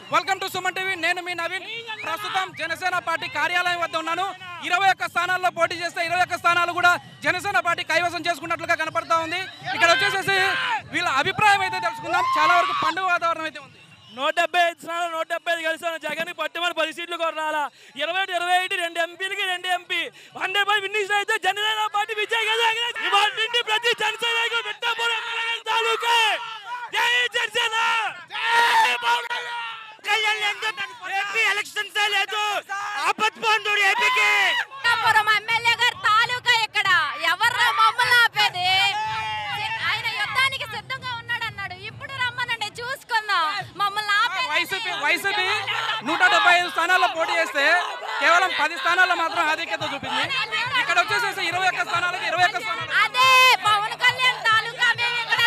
welcome to Suman TV నేను మీ నవీన్ ప్రస్తుతం Janasena party కార్యాలయం వద్ద ఉన్నాను ఇరవై ఒక్క స్థానాల్లో పోటీ చేస్తే ఇరవై ఒక్క స్థానాలు కూడా జనసేన పార్టీ కైవసం చేసుకున్నట్లుగా కనపడతా ఉంది ఇక్కడ వచ్చేసేసి వీళ్ళ అభిప్రాయం అయితే తెలుసుకుందాం చాలా వరకు పండుగ వాతావరణం అయితే ఉంది నూట డెబ్బై ఐదు స్థానాలు నూట డెబ్బై ఐదు కలిసాను జగన్ పట్టుమని పది సీట్లు కొరాలా ఇరవై ఒకటి ఇరవై ఒకటి రెండు ఎంపీలకి రెండు ఎంపీ వందే పై విన్నిస్ అయితే జనసేన పార్టీ విజయ్ కదా ఇవాళ నుండి ప్రతి జనసేన పెట్టబోయే తాలూకా జై జనసేన జై పవన్ కళ్యాణ్ ఏపీ ఎలక్షన్స్ లేదు ఆపత్ బాంధుడు ఏపీకి అనంతపురం ఎమ్మెల్యే గారు తాలూకా ఇక్కడ ఎవర్రా మమ్మల్ని ఆపేది ఆయన యుద్ధానికి సిద్ధంగా ఉన్నాడు అన్నాడు ఇప్పుడు రమ్మనండి చూసుకుందాం మమ్మల్ని ఆపేది వైసీపీ వైసీపీ నూట డెబ్బై ఐదు స్థానాల్లో పోటీ చేస్తే కేవలం పది స్థానాల్లో మాత్రం ఆధిక్యత చూపింది ఇక్కడ వచ్చేసేసి ఇరవై ఒక్క స్థానాలకు ఇరవై ఒక్క స్థానాలు అదే పవన్ కళ్యాణ్ తాలూకా మేము ఇక్కడ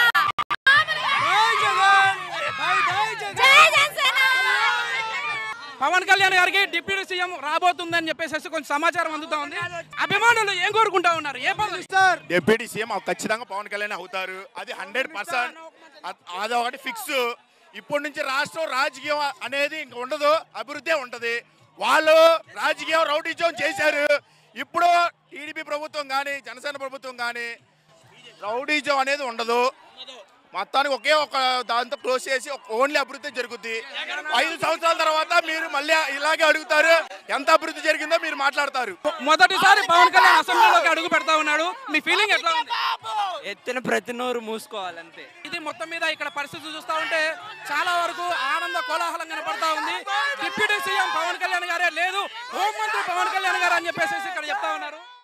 జై జనసేన పవన్ కళ్యాణ్ గారికి డిప్యూటీ సీఎం రాబోతుందని చెప్పేసి కొంచెం సమాచారం అందుతా ఉంది అభిమానులు ఏం కోరుకుంటా ఉన్నారు ఏ పదవి డిప్యూటీ సీఎం ఖచ్చితంగా పవన్ కళ్యాణ్ అవుతారు అది హండ్రెడ్ పర్సెంట్ అది ఒకటి ఫిక్స్ ఇప్పటి నుంచి రాష్ట్రం రాజకీయం అనేది ఇంక ఉండదు అభివృద్ధి ఉంటది వాళ్ళు రాజకీయం రౌడీజం చేశారు ఇప్పుడు టీడీపీ ప్రభుత్వం కానీ జనసేన ప్రభుత్వం కానీ రౌడీజం అనేది ఉండదు మొత్తానికి ఒకే ఒక దాంతో క్లోజ్ చేసి ఓన్లీ అభివృద్ధి జరుగుద్ది ఐదు సంవత్సరాల తర్వాత మీరు మళ్ళీ ఇలాగే అడుగుతారు ఎంత అభివృద్ధి జరిగిందో మీరు మాట్లాడతారు మొదటిసారి పవన్ కళ్యాణ్ అసెంబ్లీలోకి అడుగు పెడతా ఉన్నాడు మీ ఫీలింగ్ ఎట్లా ఉంది ఎత్తిన ప్రతి నోరు మూసుకోవాలంతే ఇది మొత్తం మీద ఇక్కడ పరిస్థితి చూస్తా ఉంటే చాలా వరకు ఆనంద కోలాహలం కనపడతా ఉంది డిప్యూటీ సీఎం పవన్ కళ్యాణ్ గారే లేదు హోంమంత్రి పవన్ కళ్యాణ్ గారు అని చెప్పేసి ఇక్కడ చెప్తా ఉన్నారు